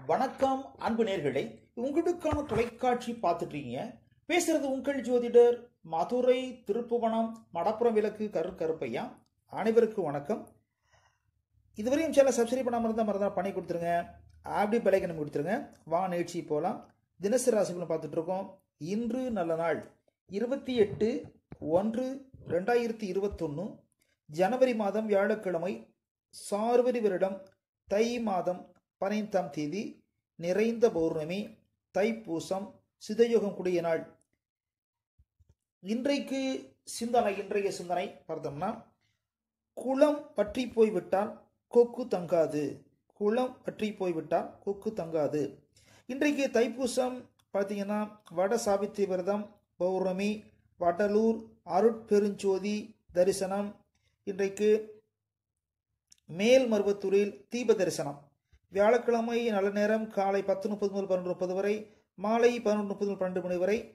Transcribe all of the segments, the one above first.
வணக்கம் அன்பு நேர்களே உங்களுக்கான தொலைக்காட்சி பார்த்துட்டு இருக்கீங்க பேசுறது உங்கள் ஜோதிடர் மதுரை திருப்புவனம் மடப்புறம் விளக்கு கரு கருப்பையா அனைவருக்கும் வணக்கம் இதுவரையும் சேனல் சப்ஸ்கிரைப் பண்ணாமல் இருந்தால் மறந்தா பண்ணி கொடுத்துருங்க ஆப்டி பெலைக்கனம் கொடுத்துருங்க வா நிகழ்ச்சி போகலாம் தினசரி ராசிகளும் பார்த்துட்டு இருக்கோம் இன்று நல்ல நாள் இருபத்தி எட்டு ஒன்று ரெண்டாயிரத்தி இருபத்தொன்று ஜனவரி மாதம் வியாழக்கிழமை சார்வரி வருடம் தை மாதம் பதினைந்தாம் தேதி நிறைந்த பௌர்ணமி தைப்பூசம் சிதயுகம் கூடிய நாள் இன்றைக்கு சிந்தனை இன்றைய சிந்தனை பார்த்தோம்னா குளம் பற்றி போய்விட்டால் கொக்கு தங்காது குளம் பற்றி போய்விட்டால் கொக்கு தங்காது இன்றைக்கு தைப்பூசம் பார்த்தீங்கன்னா வட சாவித்திரி விரதம் பௌர்ணமி வடலூர் அருட்பெருஞ்சோதி தரிசனம் இன்றைக்கு மேல் மருவத்தூரில் தீப தரிசனம் வியாழக்கிழமை நல்ல நேரம் காலை பத்து முப்பது முதல் பன்னெண்டு முப்பது வரை மாலை பதினொன்று முப்பது முதல் பன்னெண்டு மணி வரை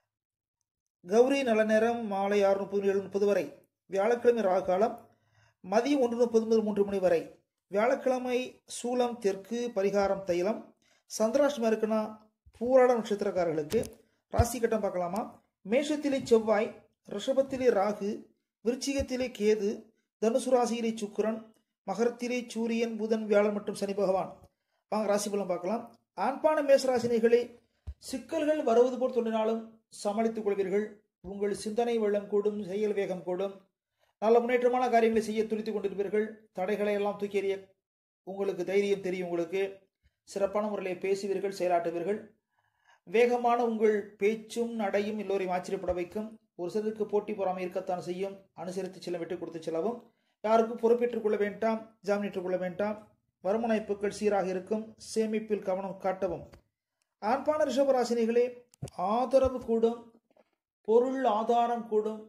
கௌரி நல்ல நேரம் மாலை ஆறு முப்பது ஏழு முப்பது வரை வியாழக்கிழமை ராகு காலம் மதியம் ஒன்று முப்பது முதல் மூன்று மணி வரை வியாழக்கிழமை சூலம் தெற்கு பரிகாரம் தைலம் சந்திராஷ்டமம் இருக்குன்னா பூராட நட்சத்திரக்காரர்களுக்கு ராசி கட்டம் பார்க்கலாமா மேஷத்திலே செவ்வாய் ரிஷபத்திலே ராகு விருச்சிகத்திலே கேது தனுசு ராசியிலே சுக்கிரன் மகரத்திலே சூரியன் புதன் வியாழன் மற்றும் சனி பகவான் வாங்க ராசி பலன் பார்க்கலாம் ஆண்பான மேசராசினிகளே சிக்கல்கள் வருவது போல் தோன்றினாலும் சமாளித்துக் கொள்வீர்கள் உங்கள் சிந்தனை வெள்ளம் கூடும் செயல் வேகம் கூடும் நல்ல முன்னேற்றமான காரியங்களை செய்ய துடித்துக் கொண்டிருப்பீர்கள் தடைகளை எல்லாம் தூக்கி எறிய உங்களுக்கு தைரியம் தெரியும் உங்களுக்கு சிறப்பான முறையில் பேசுவீர்கள் செயலாற்றுவீர்கள் வேகமான உங்கள் பேச்சும் நடையும் எல்லோரையும் ஆச்சரியப்பட வைக்கும் ஒரு சிலருக்கு போட்டி பொறாமை இருக்கத்தான் செய்யும் அனுசரித்து செல்ல விட்டு கொடுத்து செல்லவும் யாருக்கும் பொறுப்பேற்றுக் கொள்ள வேண்டாம் ஜாமீனிட்டுக் கொள்ள வேண்டாம் வருமான வாய்ப்புகள் சீராக இருக்கும் சேமிப்பில் கவனம் காட்டவும் ஆண்பான ரிஷபராசினிகளே ஆதரவு கூடும் பொருள் ஆதாரம் கூடும்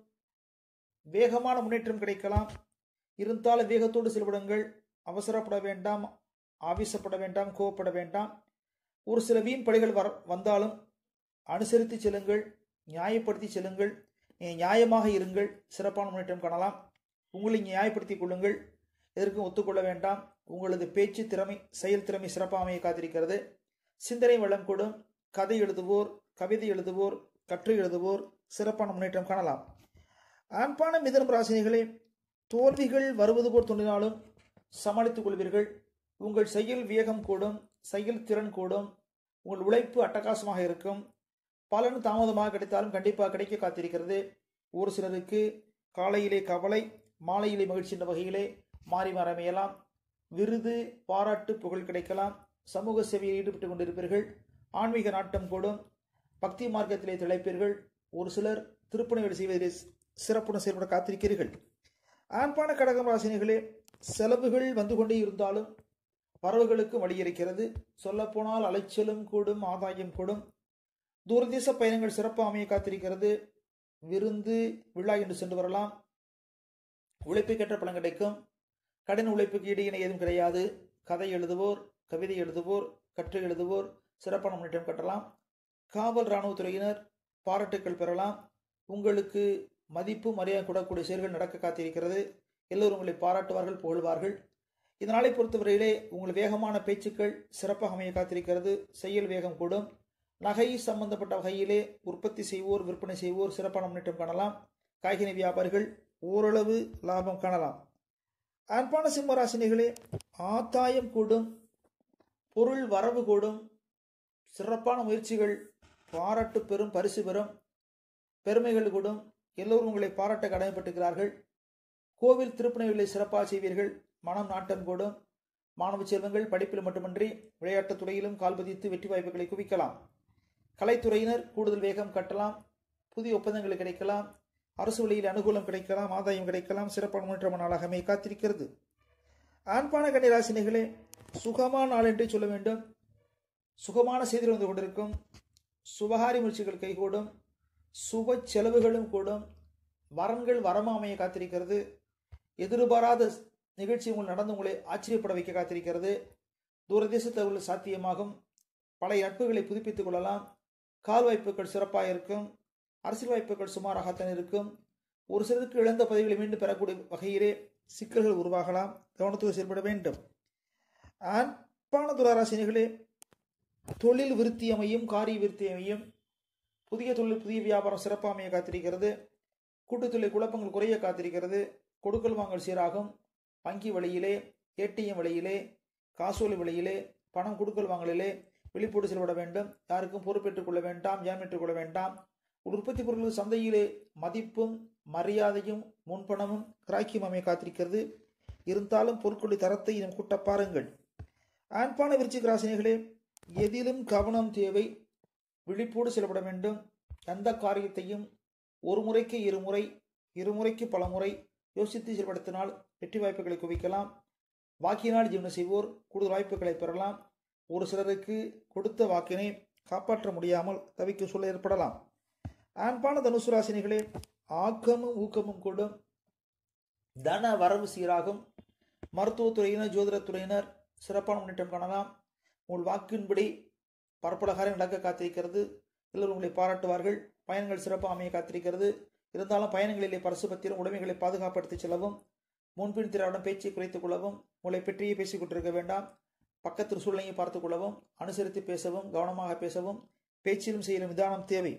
வேகமான முன்னேற்றம் கிடைக்கலாம் இருந்தாலும் வேகத்தோடு செயல்படுங்கள் அவசரப்பட வேண்டாம் ஆவேசப்பட வேண்டாம் கோவப்பட வேண்டாம் ஒரு சில வீண் படைகள் வர வந்தாலும் அனுசரித்து செல்லுங்கள் நியாயப்படுத்தி செல்லுங்கள் நியாயமாக இருங்கள் சிறப்பான முன்னேற்றம் காணலாம் உங்களை நியாயப்படுத்திக் கொள்ளுங்கள் எதற்கும் ஒத்துக்கொள்ள வேண்டாம் உங்களது பேச்சு திறமை செயல் திறமை சிறப்பாக அமைய காத்திருக்கிறது சிந்தனை வளம் கூடும் கதை எழுதுவோர் கவிதை எழுதுவோர் கற்று எழுதுவோர் சிறப்பான முன்னேற்றம் காணலாம் ஆண்பான மிதனம் ராசினிகளே தோல்விகள் வருவது போல் தோன்றினாலும் சமாளித்துக் கொள்வீர்கள் உங்கள் செயல் வேகம் கூடும் செயல் திறன் கூடும் உங்கள் உழைப்பு அட்டகாசமாக இருக்கும் பலன் தாமதமாக கிடைத்தாலும் கண்டிப்பாக கிடைக்க காத்திருக்கிறது ஒரு சிலருக்கு காலையிலே கவலை மாலையிலே மகிழ்ச்சி என்ற வகையிலே மாறி மாறமையலாம் விருது பாராட்டு புகழ் கிடைக்கலாம் சமூக சேவையில் ஈடுபட்டு கொண்டிருப்பீர்கள் ஆன்மீக நாட்டம் கூடும் பக்தி மார்க்கத்திலே திளைப்பீர்கள் ஒரு சிலர் திருப்பணிகள் செய்வதிலே சிறப்புடன் செயல்பட காத்திருக்கிறீர்கள் ஆண்பான கடகம் ராசினிகளே செலவுகள் வந்து கொண்டே இருந்தாலும் வரவுகளுக்கு வழியிருக்கிறது சொல்லப்போனால் அலைச்சலும் கூடும் ஆதாயம் கூடும் தூரதேச பயணங்கள் சிறப்பாக அமைய காத்திருக்கிறது விருந்து விழா என்று சென்று வரலாம் உழைப்புக்கேற்ற பலன் கிடைக்கும் கடன் உழைப்புக்கு ஈடு இணை ஏதும் கிடையாது கதை எழுதுவோர் கவிதை எழுதுவோர் கற்று எழுதுவோர் சிறப்பான முன்னேற்றம் கட்டலாம் காவல் இராணுவத்துறையினர் பாராட்டுக்கள் பெறலாம் உங்களுக்கு மதிப்பு மரியாதை கூடக்கூடிய செயல்கள் நடக்க காத்திருக்கிறது எல்லோரும் உங்களை பாராட்டுவார்கள் புகழ்வார்கள் இதனாலே பொறுத்தவரையிலே உங்கள் வேகமான பேச்சுக்கள் சிறப்பாக அமைய காத்திருக்கிறது செயல் வேகம் கூடும் நகை சம்பந்தப்பட்ட வகையிலே உற்பத்தி செய்வோர் விற்பனை செய்வோர் சிறப்பான முன்னேற்றம் காணலாம் காய்கறி வியாபாரிகள் ஓரளவு லாபம் காணலாம் அன்பான சிம்மராசினிகளே ஆதாயம் கூடும் பொருள் வரவு கூடும் சிறப்பான முயற்சிகள் பாராட்டு பெறும் பரிசு பெறும் பெருமைகள் கூடும் எல்லோரும் உங்களை பாராட்ட கடமைப்பட்டிருக்கிறார்கள் கோவில் திருப்பணிகளை சிறப்பாக செய்வீர்கள் மனம் நாட்டம் கூடும் மாணவ செல்வங்கள் படிப்பில் மட்டுமன்றி விளையாட்டுத் துறையிலும் கால்பதித்து வெற்றி வாய்ப்புகளை குவிக்கலாம் கலைத்துறையினர் கூடுதல் வேகம் கட்டலாம் புதிய ஒப்பந்தங்கள் கிடைக்கலாம் அரசு வழியில் அனுகூலம் கிடைக்கலாம் ஆதாயம் கிடைக்கலாம் சிறப்பான முன்னேற்றமான நாளாக அமைய காத்திருக்கிறது ஆண்பான கன்னிராசினிகளே சுகமான நாள் என்றே சொல்ல வேண்டும் சுகமான செய்திகள் வந்து கொண்டிருக்கும் சுபகாரி முயற்சிகள் கைகூடும் சுப செலவுகளும் கூடும் வரன்கள் வரமா அமைய காத்திருக்கிறது எதிர்பாராத நிகழ்ச்சி உங்கள் நடந்து உங்களை ஆச்சரியப்பட வைக்க காத்திருக்கிறது தூரதேசத்தில் உள்ள சாத்தியமாகும் பழைய நட்புகளை புதுப்பித்துக் கொள்ளலாம் கால் வாய்ப்புகள் சிறப்பாக இருக்கும் அரசியல் வாய்ப்புகள் சுமாராகத்தான் இருக்கும் ஒரு சிலருக்கு இழந்த பதவிகளை மீண்டும் பெறக்கூடிய வகையிலே சிக்கல்கள் உருவாகலாம் கவனத்தோடு செயல்பட வேண்டும் ஆண்பான துராராசினிகளே தொழில் விருத்தியமையும் காரிய விருத்தியமையும் புதிய தொழில் புதிய வியாபாரம் சிறப்பாமைய காத்திருக்கிறது கூட்டுத்தொழில் குழப்பங்கள் குறைய காத்திருக்கிறது கொடுக்கல் வாங்கல் சீராகும் வங்கி வழியிலே ஏடிஎம் வழியிலே காசோலை வழியிலே பணம் கொடுக்கல் வாங்கலிலே வெளிப்போடு செயல்பட வேண்டும் யாருக்கும் பொறுப்பேற்றுக் கொள்ள வேண்டாம் ஜாமீற்றுக் கொள்ள வேண்டாம் உற்பத்தி பொருட்கள் சந்தையிலே மதிப்பும் மரியாதையும் முன்பணமும் கிராக்கியம் அமைய காத்திருக்கிறது இருந்தாலும் பொருட்களுடைய தரத்தை இன்னும் கூட்ட பாருங்கள் ஆண்பான விருச்சிக ராசினிகளே எதிலும் கவனம் தேவை விழிப்போடு செயல்பட வேண்டும் எந்த காரியத்தையும் ஒரு முறைக்கு இருமுறை இருமுறைக்கு பல முறை யோசித்து செயல்படுத்தினால் வெற்றி வாய்ப்புகளை குவிக்கலாம் வாக்கினால் ஜீவனம் செய்வோர் கூடுதல் வாய்ப்புகளை பெறலாம் ஒரு சிலருக்கு கொடுத்த வாக்கினை காப்பாற்ற முடியாமல் தவிக்கும் சூழல் ஏற்படலாம் ஆண்பான தனுசு ராசினிகளே ஆக்கமும் ஊக்கமும் கூடும் தன வரவு சீராகும் மருத்துவத்துறையினர் ஜோதிடத்துறையினர் சிறப்பான முன்னேற்றம் காணலாம் உங்கள் வாக்கின்படி பரப்பல காரியம் நடக்க காத்திருக்கிறது எல்லோரும் உங்களை பாராட்டுவார்கள் பயணங்கள் சிறப்பாக அமைய காத்திருக்கிறது இருந்தாலும் பயணங்களிலே பரிசு பத்திரம் உடைமைகளை பாதுகாப்படுத்தி செல்லவும் முன்பின் திராவிடம் பேச்சை குறைத்துக் கொள்ளவும் உங்களை பற்றியே பேசிக் கொண்டிருக்க வேண்டாம் பக்கத்து சூழ்நிலையை பார்த்துக் கொள்ளவும் அனுசரித்து பேசவும் கவனமாக பேசவும் பேச்சிலும் செய்யலும் நிதானம் தேவை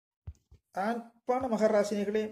அன்பான மகராசினிகளே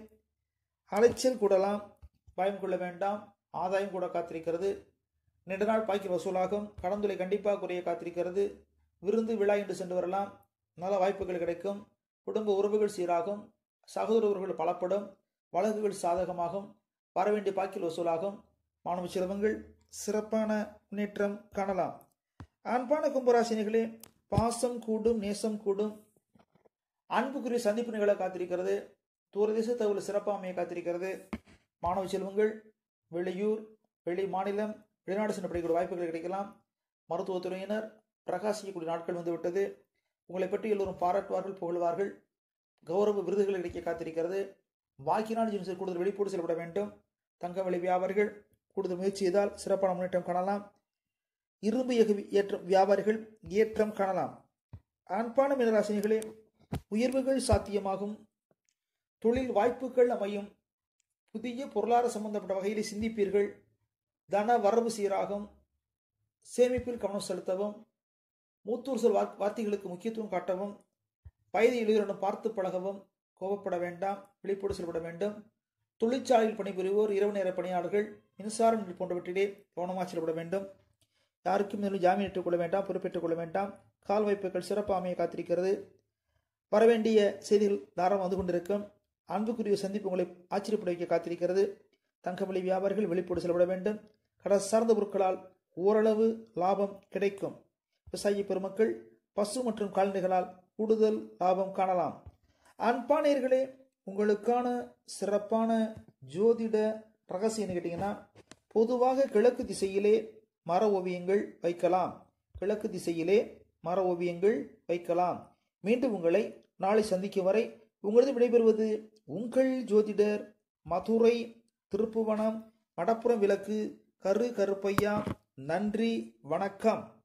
அலைச்சல் கூடலாம் பயம் கொள்ள வேண்டாம் ஆதாயம் கூட காத்திருக்கிறது நீண்ட நாள் பாக்கி வசூலாகும் கடந்துலை கண்டிப்பாக குறைய காத்திருக்கிறது விருந்து விழா என்று சென்று வரலாம் நல்ல வாய்ப்புகள் கிடைக்கும் குடும்ப உறவுகள் சீராகும் சகோதர உறவுகள் பலப்படும் வழக்குகள் சாதகமாகும் வரவேண்டிய பாக்கில் வசூலாகும் மாணவ செல்வங்கள் சிறப்பான முன்னேற்றம் காணலாம் அன்பான கும்பராசினிகளே பாசம் கூடும் நேசம் கூடும் அன்புக்குரிய சந்திப்பு நிகழ காத்திருக்கிறது தூரதேச தகவல் சிறப்பாக அமைய காத்திருக்கிறது மாணவ செல்வங்கள் வெளியூர் வெளி மாநிலம் வெளிநாடு சென்று படிக்கிற வாய்ப்புகள் கிடைக்கலாம் மருத்துவத்துறையினர் பிரகாசிக்கக்கூடிய நாட்கள் வந்துவிட்டது உங்களை பற்றி எல்லோரும் பாராட்டுவார்கள் புகழ்வார்கள் கௌரவ விருதுகள் கிடைக்க காத்திருக்கிறது வாக்கினால் ஜிம்ஸில் கூடுதல் வெளிப்போடு செயல்பட வேண்டும் தங்க விலை வியாபாரிகள் கூடுதல் முயற்சி செய்தால் சிறப்பான முன்னேற்றம் காணலாம் இரும்பு எஃகு ஏற்றம் வியாபாரிகள் ஏற்றம் காணலாம் அன்பான மீனராசினிகளே உயர்வுகள் சாத்தியமாகும் தொழில் வாய்ப்புகள் அமையும் புதிய பொருளாதார சம்பந்தப்பட்ட வகையில் சிந்திப்பீர்கள் தன வரவு சீராகும் சேமிப்பில் கவனம் செலுத்தவும் மூத்தூர் சொல் வார்த்தைகளுக்கு முக்கியத்துவம் காட்டவும் வயது இளைஞரிடம் பார்த்து பழகவும் கோபப்பட வேண்டாம் விழிப்போடு செயல்பட வேண்டும் தொழிற்சாலையில் பணிபுரிவோர் இரவு நேர பணியாளர்கள் மின்சாரம் போன்றவற்றிலே கவனமாக செயல்பட வேண்டும் யாருக்கும் மேலும் ஜாமீன் ஏற்றுக் கொள்ள வேண்டாம் பொறுப்பேற்றுக் கொள்ள வேண்டாம் கால் வாய்ப்புகள் சிறப்பு அமைய காத்திருக்கிறது வரவேண்டிய செய்திகள் தாராளம் வந்து கொண்டிருக்கும் அன்புக்குரிய சந்திப்பு உங்களை ஆச்சரியப்பட வைக்க காத்திருக்கிறது தங்கமொழி வியாபாரிகள் வெளிப்போடு செல்லப்பட வேண்டும் கடல் சார்ந்த பொருட்களால் ஓரளவு லாபம் கிடைக்கும் விவசாய பெருமக்கள் பசு மற்றும் கால்நடைகளால் கூடுதல் லாபம் காணலாம் அன்பானியர்களே உங்களுக்கான சிறப்பான ஜோதிட ரகசியம் கேட்டிங்கன்னா பொதுவாக கிழக்கு திசையிலே மர ஓவியங்கள் வைக்கலாம் கிழக்கு திசையிலே மர ஓவியங்கள் வைக்கலாம் மீண்டும் உங்களை நாளை சந்திக்கும் வரை உங்களது விடைபெறுவது உங்கள் ஜோதிடர் மதுரை திருப்புவனம் மடப்புறம் விளக்கு கரு கருப்பையா நன்றி வணக்கம்